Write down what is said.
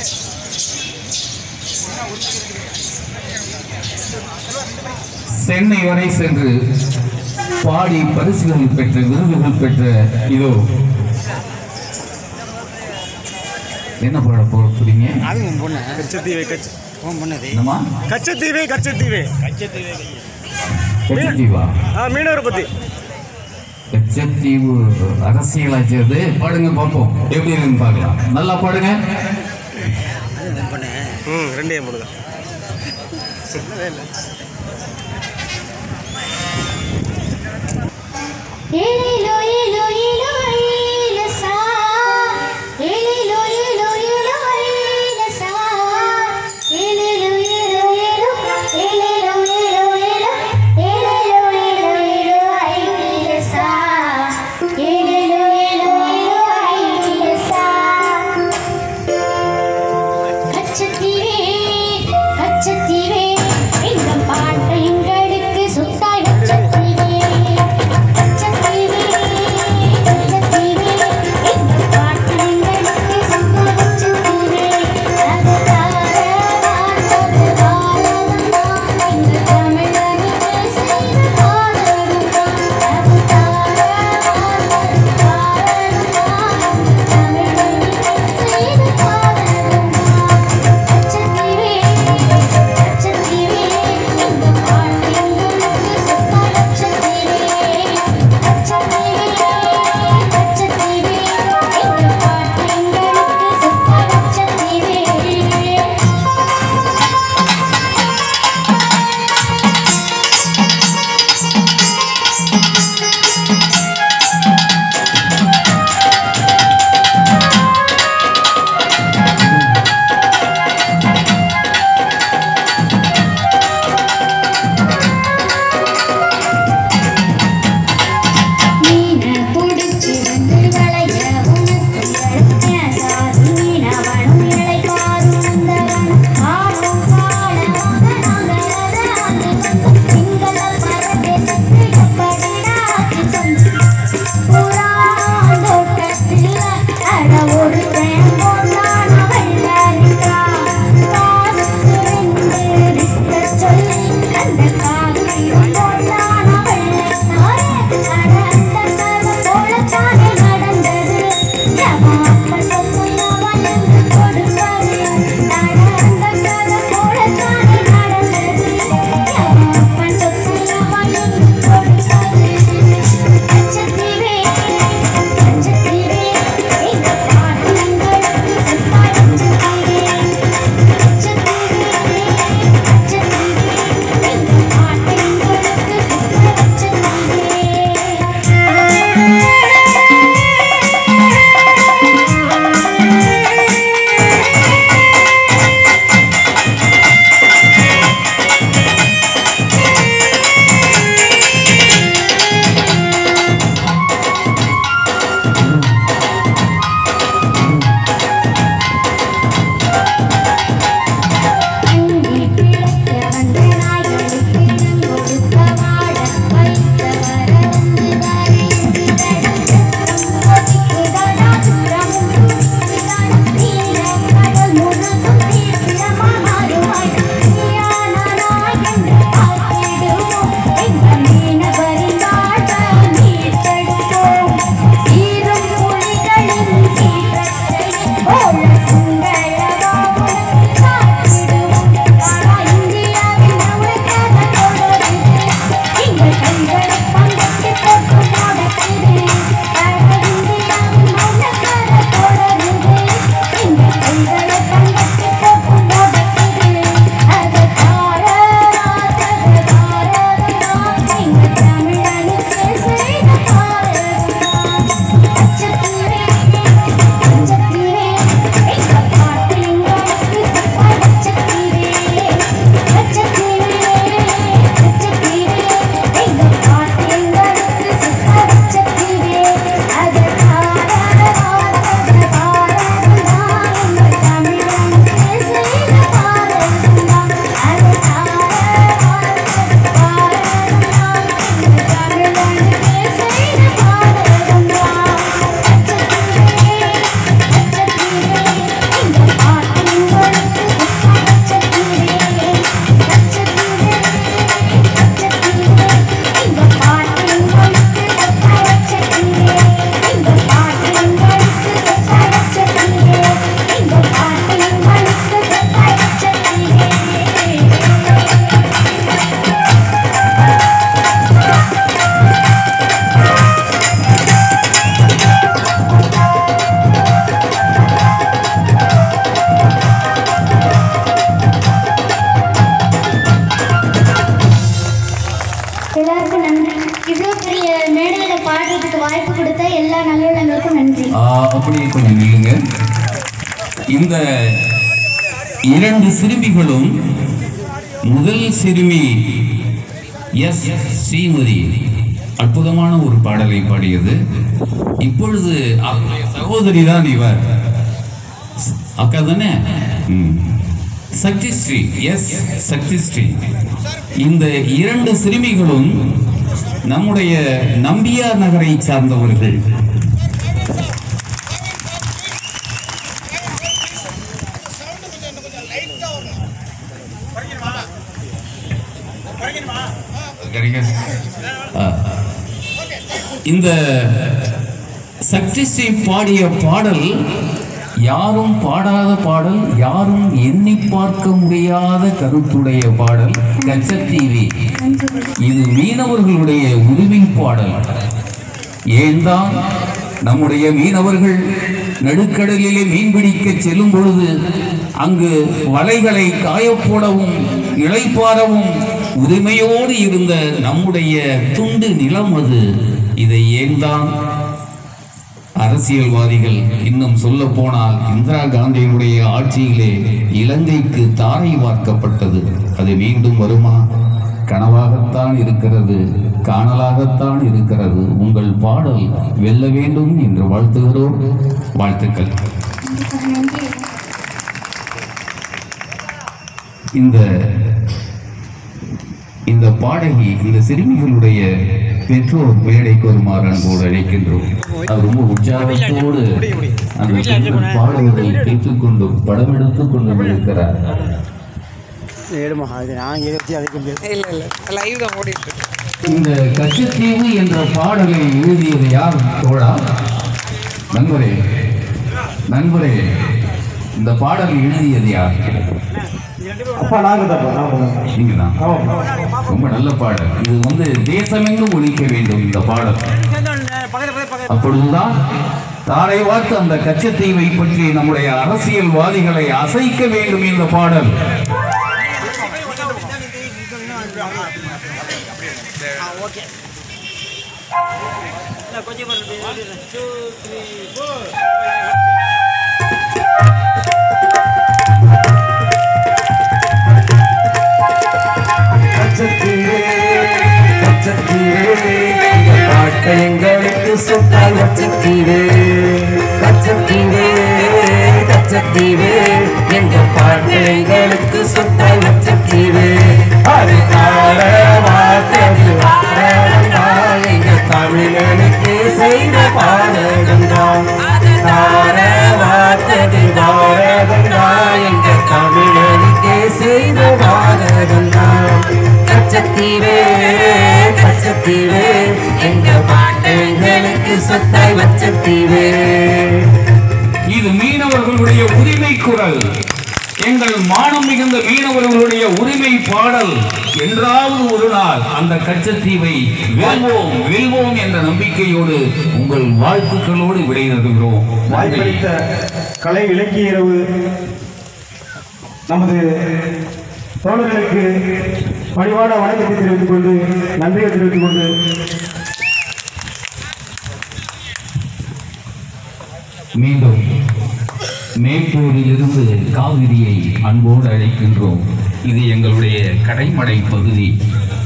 சென்னை வரை சென்று பாடி பரிசுகள் பெற்ற விருதுகள் பெற்ற இதோ என்ன பாட போறீங்க அது உன் பொண்ணு கச்சத்தீவே கச்ச உன் பொண்ணு என்னம்மா கச்சத்தீவே கச்சத்தீவே கச்சத்தீவா ஆ மீனவரை பத்தி கச்சத்தீவு அரசியலாச்சது பாடுங்க பார்ப்போம் எப்படி இருக்குன்னு பார்க்கலாம் நல்லா பாடுங்க அது உன் பொண்ணு ம் ரெண்டே மூணு தான் ஏலேலோ ஏலோ ஏலோ ஏலசா ஏலேலோ ஏலோ ஏலோ ஏலசா ஏலேலோ ஏலோ ஏலோ ஏலேலோ ஏலோ ஏலோ ஏலேலோ ஏலோ ஏலோ ஐலசா ஏலேலோ ஏலோ ஏலோ ஐலசா கச்சத்தீவே கச்சத்தீவே இந்த பாட்டை எங்களுக்கு சுத்தாய் கச்சத்தீவே கச்சத்தீவே இந்த இரண்டு சிறுமிகளும் முதல் சிறுமி எஸ் ஸ்ரீமதி அற்புதமான ஒரு பாடலை பாடியது இப்பொழுது அவருடைய சகோதரி தான் இவர் அக்கா தானே ம். சக்திஸ்ரீ எஸ் சக்திஸ்ரீ இந்த இரண்டு சிறுமிகளும் நம்முடைய நம்பியார் நகரை சார்ந்தவர்கள் சரிங்க. ஆ. இந்த சக்திஸ்ரீ பாடிய பாடல் யாரும் பாடாத பாடல் யாரும் எண்ணி பார்க்க முடியாத கருத்துடைய பாடல் கச்சத்தீவி இது மீனவர்களுடைய உரிமை பாடல் ஏன்தான் நம்முடைய மீனவர்கள் நடுக்கடலிலே மீன்பிடிக்க செல்லும் பொழுது அங்கு வலைகளை காயப்போடவும் இளைப்பாறவும் உரிமையோடு இருந்த நம்முடைய துண்டு நிலம் அது இதை ஏன்தான் அரசியல்வாதிகள் இன்னும் சொல்ல போனால் இந்திரா காந்தியினுடைய ஆட்சியிலே இலங்கைக்கு தாரை வார்க்கப்பட்டது அது மீண்டும் வருமா கனவாகத்தான் இருக்கிறது காணலாகத்தான் இருக்கிறது உங்கள் பாடல் வெல்ல வேண்டும் என்று வாழ்த்துகிறோம் வாழ்த்துக்கள் இந்த இந்த பாடகி இந்த சிறுமிகளுடைய பெற்றோர் மேடைக்கு வருமாறு அன்போடு அழைக்கின்றோம் அவர் ரொம்ப உற்சாகத்தோடு அந்த பெண்கள் பாடுவதை கேட்டுக்கொண்டு படம் எடுத்துக் கொண்டும் இருக்கிறார் ஏடுமா அது நான் இருபத்தி அதுக்கு முடியாது இல்ல இல்ல லைவ் தான் ஓடிட்டு இருக்கு இந்த கச்சத்தீவு என்ற பாடலை எழுதியது யார் தோழா நண்பரே நண்பரே இந்த பாடலை எழுதியது யார் அப்பா நாங்கள் தான் நீங்க தான் ரொம்ப நல்ல பாடல் இது வந்து தேசமெங்கும் ஒழிக்க வேண்டும் இந்த பாடல் அப்பொழுதுதான் தாரை வார்த்து அந்த கச்சத்தீவை பற்றி நம்முடைய அரசியல்வாதிகளை அசைக்க வேண்டும் இந்த பாடல் கச்சத்தீவே கச்சத்தீவே இந்த பாட்டை எங்களுக்கு சொத்தால் வச்சத்தீவே கச்சத்தீவே கச்சத்தீவே எங்க பாட்டை எங்களுக்கு சொத்தால் வச்சத்தீவே அது தார வார்த்தை வாரடா எங்க தமிழனுக்கு செய்த பாடகம்தான் தார வார்த்தை வாரடா எங்க தமிழனுக்கு செய்த பாடகம்தான் கச்சத்தீவே கச்சத்தீவே எங்க பாட்டங்களுக்கு சொத்தாய் வச்சத்தீவே இது மீனவர்களுடைய உரிமை குரல் எங்கள் மானம் மிகுந்த மீனவர்களுடைய உரிமை பாடல் என்றாவது ஒரு நாள் அந்த கச்சத்தீவை வெல்வோம் வெல்வோம் என்ற நம்பிக்கையோடு உங்கள் வாழ்த்துக்களோடு விடையிறுகிறோம் வாய்ப்பளித்த கலை இலக்கிய இரவு நமது தோழர்களுக்கு பணிவான வணக்கத்தை தெரிவித்துக் கொண்டு நன்றியை தெரிவித்துக் கொண்டு மீண்டும் மேட்டூரில் இருந்து காவிரியை அன்போடு அழைக்கின்றோம் இது எங்களுடைய கடைமடை பகுதி